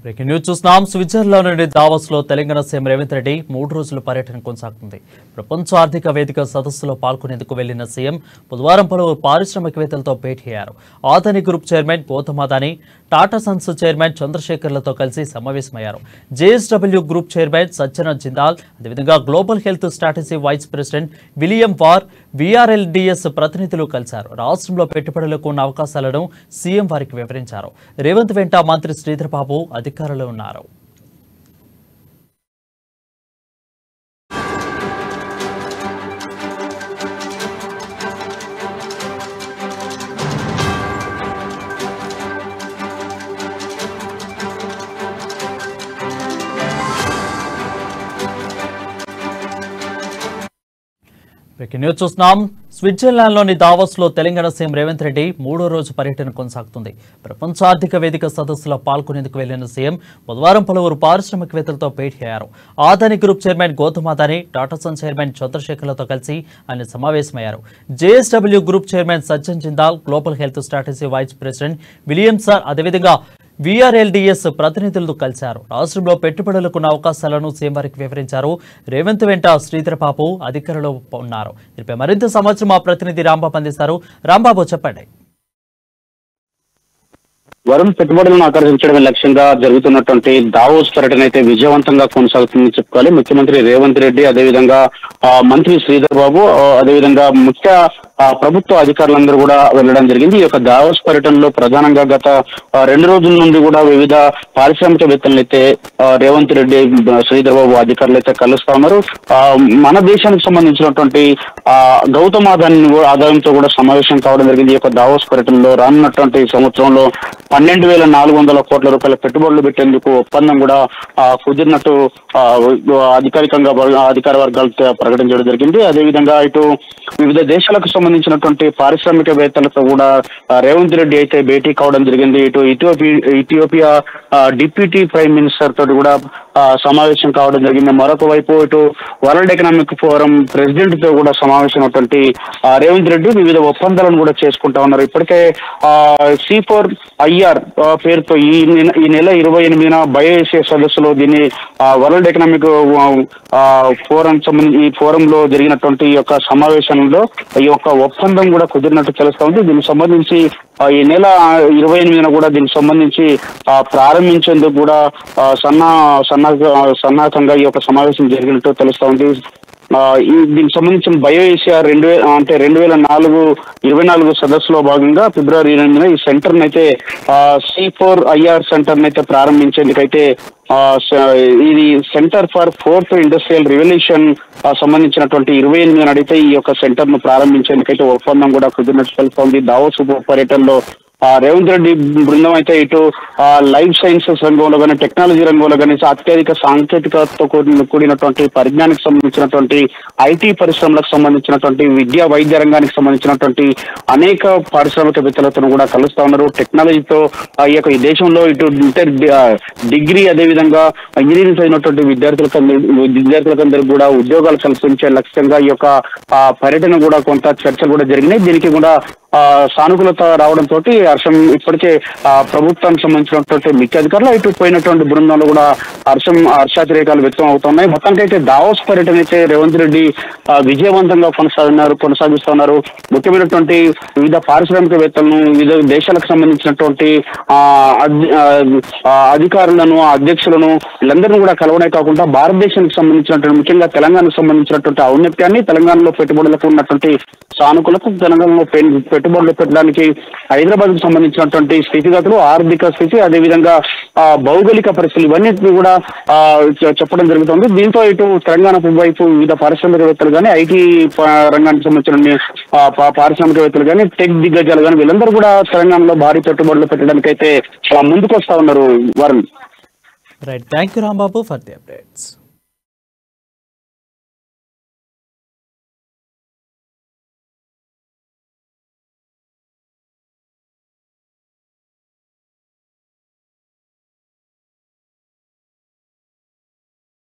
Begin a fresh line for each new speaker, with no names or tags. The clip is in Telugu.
బ్రేకింగ్ న్యూస్ చూస్తున్నాం స్విట్జర్లాండ్ నుండి దావోస్ లో తెలంగాణ సీఎం రేవంత్ రెడ్డి మూడు రోజుల పర్యటన కొనసాగుతుంది ప్రపంచ ఆర్థిక వేదిక సదస్సులో పాల్గొనేందుకు వెళ్లిన సీఎం బుధవారం పలువురు పారిశ్రామికవేత్తలతో భేటీ అయ్యారు Adani group chairman Gautam Adani Tata sons chairman చంద్రశేఖర్లతో కలిసి సమావేశమయ్యారు JSW group chairman Sajjan Jindal అదేవిధంగా global health strategy vice president William వార్ విఆర్ఎల్డిఎస్ ప్రతినిధులు కలిశారు రాష్ట్రంలో పెట్టుబడులకు ఉన్న అవకాశాలను సీఎం వారికి వివరించారు రేవంత్ వెంట మంత్రి శ్రీధర్ బాబు అధికారులు ఉన్నారు బ్రేకింగ్ న్యూస్ చూస్తున్నాం స్విట్జర్లాండ్లోని దావోస్లో తెలంగాణ సీఎం రేవంత్ రెడ్డి మూడో రోజు పర్యటన కొనసాగుతుంది ప్రపంచ ఆర్థిక వేదిక సదస్సులో పాల్గొనేందుకు వెళ్లిన సీఎం బుధవారం పలువురు పారిశ్రామికవేత్తలతో భేటీ అయ్యారు Adani group chairman Gautam Adani Tata son chairman చంద్రశేఖర్లతో కలిసి ఆయన సమావేశమయ్యారు JSW group chairman Sajjan Jindal global health strategy vice president William సార్ అదేవిధంగా విఆర్ఎల్డిఎస్ ప్రతినిధులతో కలిశారు రాష్ట్రంలో పెట్టుబడులకున్న అవకాశాలను సీఎం వారికి వివరించారు రేవంత్ వెంట శ్రీధర్ బాబు అధికారులు ఉన్నారు దీనిపై మరింత సమాచారం మా ప్రతినిధి రాంబాబు అందిస్తారు రాంబాబు చెప్పండి
వరుణ్ పెట్టుబడులను ఆకర్షించడమే లక్ష్యంగా జరుగుతున్నటువంటి దావోస్ పర్యటన అయితే విజయవంతంగా కొనసాగుతుందని చెప్పుకోవాలి ముఖ్యమంత్రి రేవంత్ రెడ్డి అదేవిధంగా ఆ, మంత్రి శ్రీధర్ బాబు ఆ, అదేవిధంగా ముఖ్య ఆ, ప్రభుత్వ అధికారులందరూ కూడా వెళ్ళడం జరిగింది ఈ యొక్క దావోస్ పర్యటనలో ప్రధానంగా గత ఆ, రెండు రోజుల నుండి కూడా వివిధ పారిశ్రామికవేత్తలను అయితే ఆ, రేవంత్ రెడ్డి ఆ, శ్రీధర్ బాబు అధికారులు అయితే కలుస్తా ఉన్నారు ఆ, మన దేశానికి సంబంధించినటువంటి ఆ, గౌతమ్ ఆదాని ఆదాయంతో కూడా సమావేశం కావడం జరిగింది ఈ యొక్క దావోస్ పర్యటనలో రానున్నటువంటి సంవత్సరంలో పన్నెండు వేల నాలుగు వందల కోట్ల రూపాయల పెట్టుబడులు పెట్టేందుకు ఒప్పందం కూడా ఆ, కుదిరినట్టు ఆ, అధికారికంగా వ- అధికార వర్గాలు త- ప్రకటించడం జరిగింది అదేవిధంగా ఇటు వివిధ దేశాలకు సంబంధించినటువంటి పారిశ్రామికవేత్తలతో కూడా ఆ, రేవంత్ రెడ్డి అయితే భేటీ కావడం జరిగింది ఇటు ఇథియోపి ఇథియోపియా ఆ, డిప్యూటీ ప్రైమ్ మినిస్టర్ తోటి కూడా ఆ, సమావేశం కావడం జరిగింది మరొక వైపు ఇటు వరల్డ్ ఎకనామిక్ ఫోరం ప్రెసిడెంట్ తో కూడా సమావేశమైనటువంటి ఆ, రేవంత్ రెడ్డి వివిధ ఒప్పందాలను కూడా చేసుకుంటా ఉన్నారు ఇప్పటికే సి ఫోర్ ఐఆర్ పేరుతో ఈ నెల- ఈ నెల ఇరవై ఎనిమిదిన బయోఏషియా సదస్సులో దీన్ని ఆ, వరల్డ్ ఎకనామిక్ ఆ, ఫోరం సంబంధించి ఈ ఫోరంలో జరిగినటువంటి ఈ యొక్క సమావేశంలో ఈ యొక్క ఒప్పందం కూడా కుదిరినట్టు తెలుస్తా ఉంది దీనికి సంబంధించి ఆ, ఈ నెల ఇరవై ఎనిమిదిన కూడా దీనికి సంబంధించి ఆ, ప్రారంభించేందుకు కూడా ఆ, సన్నా సన్నా సన్నాహకంగా ఈ యొక్క సమావేశం జరిగినట్టు తెలుస్తా ఉంది ఆ, ఈ దీనికి సంబంధించిన బయో ఏషియా రెండు వే అంటే రెండు వేల నాలుగు ఇరవై నాలుగు సదస్సులో భాగంగా ఫిబ్రవరి ఎనిమిదిన ఈ సెంటర్ అయితే సి ఫోర్ ఐఆర్ సెంటర్ అయితే ప్రారంభించేందుకైతే ఆ, స- ఇది centre for fourth industrial revolution సంబంధించినటువంటి ఇరవై ఎనిమిది నడితే ఈ యొక్క సెంటర్ ను ప్రారంభించేందుకైతే ఒప్పందం కూడా కుదిరినట్టు తెలుస్తోంది దావోస్ ఉప పర్యటనలో ఆ, రేవంత్ రెడ్డి బృందం అయితే ఇటు ఆ, లైఫ్ సైన్సెస్ రంగంలో కానీ టెక్నాలజీ రంగంలో కానీ అత్యధిక సాంకేతికతతో కూడిన కూడినటువంటి పరిజ్ఞానానికి సంబంధించినటువంటి ఐటీ పరిశ్రమలకు సంబంధించినటువంటి విద్యా వైద్య రంగానికి సంబంధించినటువంటి అనేక పారిశ్రామికవేత్తలతో కూడా కలుస్తా ఉన్నారు టెక్నాలజీతో ఆ, ఈ యొక్క ఈ దేశంలో ఇటు ఇంటర్ ఆ, డిగ్రీ అదేవిధంగా ఇంజనీరింగ్ చదివినటువంటి విద్యార్థులకు విద్యార్థులకందరికీ కూడా ఉద్యోగాలు కల్పించే లక్ష్యంగా ఈ యొక్క ఆ, పర్యటన కూడా కొంత చర్చలు కూడా జరిగినాయి దీనికి కూడా ఆ, సానుకూలత రావడంతో హర్షం ఇప్పటికే ఆ, ప్రభుత్వానికి సంబంధించినటువంటి ముఖ్య అధికారులు ఇటు పోయినటువంటి బృందంలో కూడా హర్షం హర్షాతిరేకాలు వ్యక్తం అవుతున్నాయి మొత్తానికి అయితే దావోస్ పర్యటన అయితే రేవంత్ రెడ్డి ఆ, విజయవంతంగా కొనసాగుతున్నారు కొనసాగిస్తున్నారు ముఖ్యమైనటువంటి వివిధ పారిశ్రామికవేత్తలను వివిధ దేశాలకు సంబంధించినటువంటి ఆ, అధి- ఆ, ఆ, అధికారులను అధ్యక్షులను వీళ్ళందరినీ కూడా కలవడే కాకుండా భారతదేశానికి సంబంధించినటువంటి ముఖ్యంగా తెలంగాణకు సంబంధించినటువంటి ఔన్నత్యాన్ని తెలంగాణలో పెట్టుబడులకు ఉన్నటువంటి సానుకూలకు తెలంగాణలో పెన్- పెట్టుబడులు పెట్టడానికి హైదరాబాద్ కు సంబంధించినటువంటి స్థితిగతులు ఆర్థిక స్థితి అదేవిధంగా ఆ, భౌగోళిక పరిస్థితులు ఇవన్నిటిని కూడా ఆ, చె- చెప్పడం జరుగుతుంది దీంతో ఇటు తెలంగాణ వైపు వివిధ పారిశ్రామికవేత్తలు కానీ ఐటీ రంగానికి సంబంధించిన ఆ, పా- పారిశ్రామికవేత్తలు కానీ టెక్ దిగ్గజాలు కానీ వీళ్ళందరూ కూడా తెలంగాణలో భారీ పెట్టుబడులు పెట్టడానికి అయితే ముందుకు వస్తా ఉన్నారు Varun
right thank you Rambabu for the updates